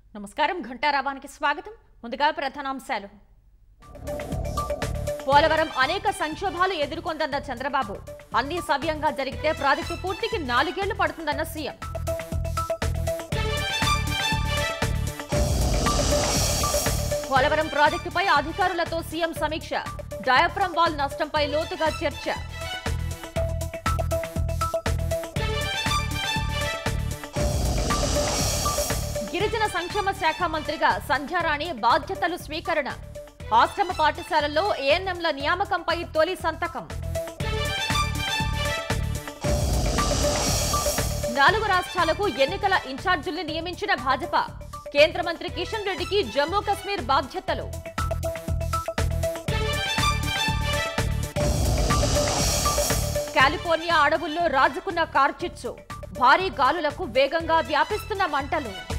నమస్కారం ఘంటారావానికి స్వాగతం ముందుగా ప్రధానాంశాలు పోలవరం అనేక సంక్షోభాలు ఎదుర్కొందన్న చంద్రబాబు అన్ని సవ్యంగా జరిగితే ప్రాజెక్టు పూర్తికి నాలుగేళ్లు పడుతుందన్న సీఎం పోలవరం ప్రాజెక్టుపై అధికారులతో సీఎం సమీక్ష డయాఫ్రమ్ వాల్ నష్టంపై లోతుగా చర్చ గిరిజన సంక్షేమ శాఖ మంత్రిగా సంధ్యారాణి బాధ్యతలు స్వీకరణ ఆశ్రమ పాఠశాలల్లో ఏఎన్ఎంల నియామకంపై తొలి సంతకం నాలుగు రాష్ట్రాలకు ఎన్నికల ఇన్ఛార్జీల్ని నియమించిన భాజపా కేంద్ర మంత్రి కిషన్ రెడ్డికి జమ్మూ కశ్మీర్ బాధ్యతలు కాలిఫోర్నియా అడవుల్లో రాజుకున్న కార్చిచ్చు భారీ గాలులకు వేగంగా వ్యాపిస్తున్న మంటలు